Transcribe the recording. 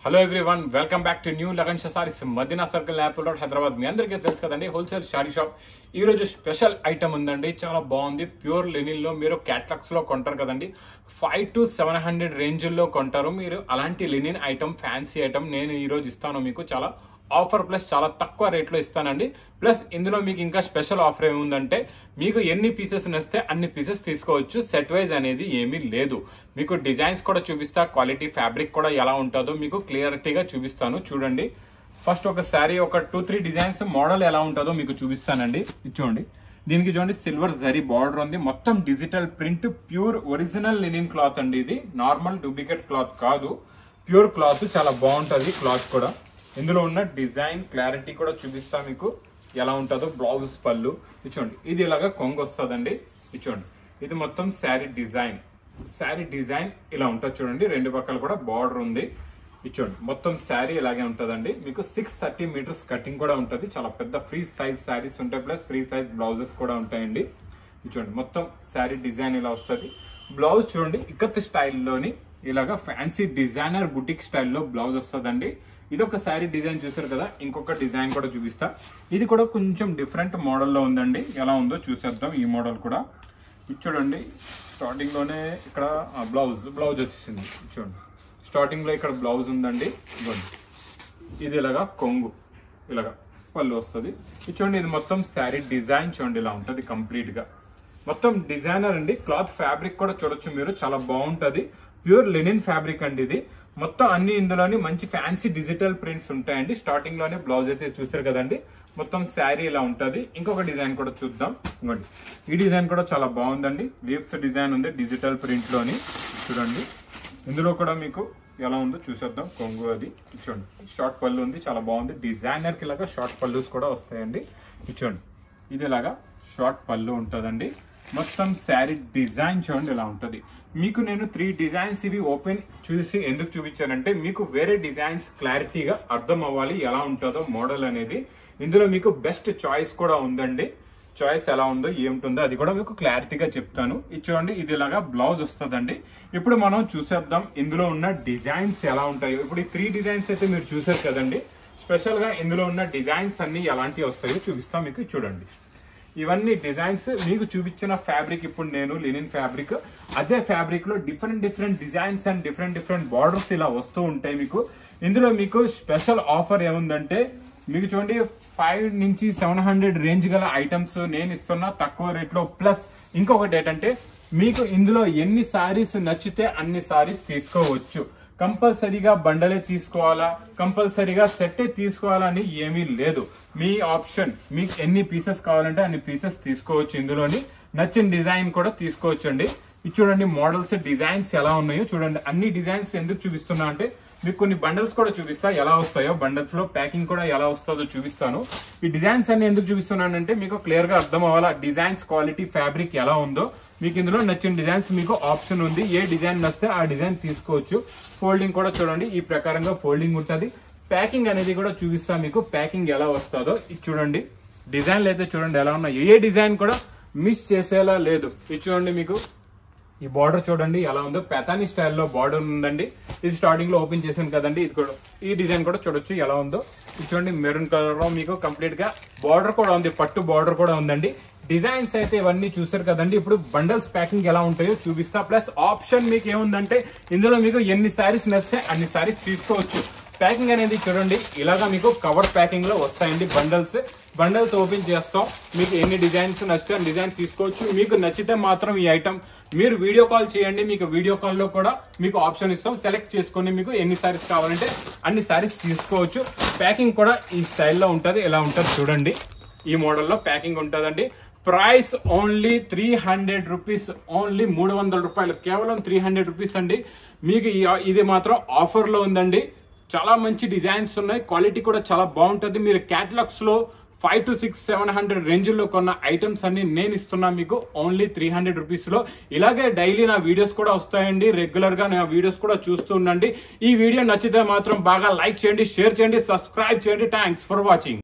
hello everyone welcome back to new Lagan sarees Madina circle Apple road Hyderabad మీ అందరికీ తెలుసు కదండి హోల్సేల్ శారీ షాప్ ఈ రోజు స్పెషల్ ఐటమ్ ఉందండి చాలా బాగుంది ప్యూర్ లెనిన్ లో మీరు క్యాట్లాక్స్ లో కొంటారు కదండి five to seven hundred range లో కొంటారు మీరు అలాంటి లెనిన్ ఐటమ్ ఫ్యాన్సీ ఐటమ్ నేను ఈ రోజు ఇస్తాను మీకు చాలా ఆఫర్ ప్లస్ చాలా తక్కువ రేట్లో ఇస్తానండి ప్లస్ ఇందులో మీకు ఇంకా స్పెషల్ ఆఫర్ ఏముందంటే మీకు ఎన్ని పీసెస్ నస్తే అన్ని పీసెస్ తీసుకోవచ్చు సెట్ వైజ్ అనేది ఏమీ లేదు మీకు డిజైన్స్ కూడా చూపిస్తా క్వాలిటీ ఫ్యాబ్రిక్ కూడా ఎలా ఉంటుందో మీకు క్లియరిటీగా చూపిస్తాను చూడండి ఫస్ట్ ఒక శారీ ఒక టూ త్రీ డిజైన్స్ మోడల్ ఎలా ఉంటుందో మీకు చూపిస్తానండి ఇది చూడండి దీనికి చూడండి సిల్వర్ జరీ బార్డర్ ఉంది మొత్తం digital print pure original linen cloth అండి ఇది నార్మల్ డూప్లికేట్ క్లాత్ కాదు ప్యూర్ క్లాత్ చాలా బాగుంటుంది క్లాత్ కూడా ఇందులో ఉన్న డిజైన్ క్లారిటీ కూడా చూపిస్తా మీకు ఎలా ఉంటుందో బ్లౌజ్ పళ్ళు ఇది చూడండి ఇది ఇలాగా కొంగు వస్తుందండి ఇది చూడండి ఇది మొత్తం శారీ డిజైన్ శారీ డిజైన్ ఇలా ఉంటుంది చూడండి రెండు పక్కల కూడా బార్డర్ ఉంది ఇది చూడండి మొత్తం శారీ ఇలాగే ఉంటుందండి మీకు సిక్స్ థర్టీ మీటర్స్ కటింగ్ కూడా ఉంటుంది చాలా పెద్ద ఫ్రీ సైజ్ శారీస్ ఉంటాయి ప్లస్ ఫ్రీ సైజ్ బ్లౌజెస్ కూడా ఉంటాయండి ఇది చూడండి మొత్తం శారీ డిజైన్ ఇలా వస్తుంది బ్లౌజ్ చూడండి ఇక్కత్ స్టైల్లోని ఇలాగా ఫ్యాన్సీ డిజైనర్ బుటిక్ స్టైల్లో బ్లౌజ్ వస్తుందండి ఇది ఒక శారీ డిజైన్ చూసారు కదా ఇంకొక డిజైన్ కూడా చూపిస్తా ఇది కూడా కొంచెం డిఫరెంట్ మోడల్లో ఉందండి ఎలా ఉందో చూసేద్దాం ఈ మోడల్ కూడా ఇది చూడండి స్టార్టింగ్ లోనే ఇక్కడ బ్లౌజ్ బ్లౌజ్ వచ్చేసింది ఇది చూడండి స్టార్టింగ్ లో ఇక్కడ బ్లౌజ్ ఉందండి ఇదిగోండి ఇది ఇలాగా కొంగు ఇలాగా పళ్ళు వస్తుంది ఇది చూడండి ఇది మొత్తం శారీ డిజైన్ చూడండి ఇలా ఉంటుంది కంప్లీట్ గా మొత్తం డిజైనర్ అండి క్లాత్ ఫ్యాబ్రిక్ కూడా చూడొచ్చు మీరు చాలా బాగుంటది ప్యూర్ లెనిన్ ఫ్యాబ్రిక్ అండి ఇది మొత్తం అన్ని ఇందులోని మంచి ఫ్యాన్సీ డిజిటల్ ప్రింట్స్ ఉంటాయండి స్టార్టింగ్ లోనే బ్లౌజ్ అయితే చూసారు కదండి మొత్తం శారీ ఇలా ఉంటది ఇంకొక డిజైన్ కూడా చూద్దాం ఇంకోండి ఈ డిజైన్ కూడా చాలా బాగుందండి లీవ్స్ డిజైన్ ఉంది డిజిటల్ ప్రింట్ లోని చూడండి ఇందులో కూడా మీకు ఎలా ఉందో చూసేద్దాం కొంగు అది చూడండి షార్ట్ పళ్ళు ఉంది చాలా బాగుంది డిజైనర్ కి ఇలాగా షార్ట్ పళ్ళుస్ కూడా వస్తాయండి చూడండి ఇది ఇలాగా షార్ట్ పళ్ళు ఉంటుందండి మొత్తం శారీ డిజైన్ చూడండి ఇలా ఉంటుంది మీకు నేను త్రీ డిజైన్స్ ఇవి ఓపెన్ చూసి ఎందుకు చూపించానంటే మీకు వేరే డిజైన్స్ క్లారిటీగా అర్థం అవ్వాలి ఎలా ఉంటుందో మోడల్ అనేది ఇందులో మీకు బెస్ట్ చాయిస్ కూడా ఉందండి చాయిస్ ఎలా ఉందో ఏముంటుందో అది కూడా మీకు క్లారిటీగా చెప్తాను ఇది చూడండి ఇది ఇలాగా బ్లౌజ్ వస్తుందండి ఇప్పుడు మనం చూసేద్దాం ఇందులో ఉన్న డిజైన్స్ ఎలా ఉంటాయో ఇప్పుడు ఈ త్రీ డిజైన్స్ అయితే మీరు చూసారు కదండి స్పెషల్ గా ఇందులో ఉన్న డిజైన్స్ అన్ని ఎలాంటివి వస్తాయో చూపిస్తాం మీకు చూడండి ఇవన్నీ డిజైన్స్ మీకు చూపించిన ఫ్యాబ్రిక్ ఇప్పుడు నేను లినిన్ ఫ్యాబ్రిక్ అదే ఫ్యాబ్రిక్ లో different different designs and different different borders ఇలా వస్తూ ఉంటాయి మీకు ఇందులో మీకు స్పెషల్ ఆఫర్ ఏముందంటే మీకు చూడండి ఫైవ్ నుంచి సెవెన్ హండ్రెడ్ రేంజ్ గల ఐటమ్స్ నేను ఇస్తున్నా తక్కువ రేట్లో ప్లస్ ఇంకొకటి ఏంటంటే మీకు ఇందులో ఎన్ని సారీస్ నచ్చితే అన్ని సారీస్ తీసుకోవచ్చు కంపల్సరీగా బండలే తీసుకోవాలా కంపల్సరీగా సెట్టే తీసుకోవాలని ఏమీ లేదు మీ ఆప్షన్ మీకు ఎన్ని పీసెస్ కావాలంటే అన్ని పీసెస్ తీసుకోవచ్చు ఇందులోని నచ్చిన డిజైన్ కూడా తీసుకోవచ్చు అండి ఇది చూడండి మోడల్స్ డిజైన్స్ ఎలా ఉన్నాయో చూడండి అన్ని డిజైన్స్ ఎందుకు చూపిస్తున్నా అంటే మీకు కొన్ని బండల్స్ కూడా చూపిస్తా ఎలా వస్తాయో బండల్స్ లో ప్యాకింగ్ కూడా ఎలా వస్తుందో చూపిస్తాను ఈ డిజైన్స్ అన్ని ఎందుకు చూపిస్తున్నానంటే మీకు క్లియర్ గా అర్థం అవ్వాలా డిజైన్స్ క్వాలిటీ ఫ్యాబ్రిక్ ఎలా ఉందో మీకు ఇందులో నచ్చిన డిజైన్స్ మీకు ఆప్షన్ ఉంది ఏ డిజైన్ నస్తే ఆ డిజైన్ తీసుకోవచ్చు ఫోల్డింగ్ కూడా చూడండి ఈ ప్రకారంగా ఫోల్డింగ్ ఉంటుంది ప్యాకింగ్ అనేది కూడా చూపిస్తా మీకు ప్యాకింగ్ ఎలా వస్తుందో ఇది చూడండి డిజైన్లు అయితే చూడండి ఎలా ఉన్నాయి ఏ డిజైన్ కూడా మిస్ చేసేలా లేదు ఇది చూడండి మీకు ఈ బార్డర్ చూడండి ఎలా ఉందో పెతాని స్టైల్లో బార్డర్ ఉందండి ఇది స్టార్టింగ్ లో ఓపెన్ చేశాను కదండి ఇది కూడా ఈ డిజైన్ కూడా చూడొచ్చు ఎలా ఉందో ఇది చూడండి మెరూన్ కలర్ లో మీకు కంప్లీట్ గా బార్డర్ కూడా ఉంది పట్టు బార్డర్ కూడా ఉందండి డిజైన్స్ అయితే ఇవన్నీ చూసారు కదండి ఇప్పుడు బండల్స్ ప్యాకింగ్ ఎలా ఉంటాయో చూపిస్తా ప్లస్ ఆప్షన్ మీకు ఏముందంటే ఇందులో మీకు ఎన్ని శారీస్ నచ్చితే అన్ని శారీస్ తీసుకోవచ్చు ప్యాకింగ్ అనేది చూడండి ఇలాగా మీకు కవర్ ప్యాకింగ్ లో వస్తాయండి బండల్స్ బండల్స్ ఓపెన్ చేస్తాం మీకు ఎన్ని డిజైన్స్ నచ్చితే అన్ని డిజైన్ తీసుకోవచ్చు మీకు నచ్చితే మాత్రం ఈ ఐటమ్ మీరు వీడియో కాల్ చేయండి మీకు వీడియో కాల్ లో కూడా మీకు ఆప్షన్ ఇస్తాం సెలెక్ట్ చేసుకొని మీకు ఎన్ని సారీస్ కావాలంటే అన్ని సారీస్ తీసుకోవచ్చు ప్యాకింగ్ కూడా ఈ స్టైల్లో ఉంటుంది ఎలా ఉంటుంది చూడండి ఈ మోడల్లో ప్యాకింగ్ ఉంటుందండి price only three hundred rupees only మూడు వందల రూపాయలు కేవలం త్రీ హండ్రెడ్ రూపీస్ అండి మీకు ఈ- ఇది మాత్రం ఆఫర్ లో ఉందండి చాలా మంచి డిజైన్స్ ఉన్నాయి క్వాలిటీ కూడా చాలా బాగుంటుంది మీరు క్యాటలాగ్స్ లో five to six seven hundred range లో కొన్న ఐటమ్స్ అన్ని నేను ఇస్తున్నా మీకు ఓన్లీ త్రీ హండ్రెడ్ రూపీస్ లో ఇలాగే డైలీ నా వీడియోస్ కూడా వస్తాయండి రెగ్యులర్ గా నా వీడియోస్ కూడా చూస్తూ ఉండండి ఈ వీడియో నచ్చితే మాత్రం బాగా లైక్ చేయండి షేర్ చేయండి సబ్స్క్రైబ్ చేయండి థ్యాంక్స్ ఫర్ వాచింగ్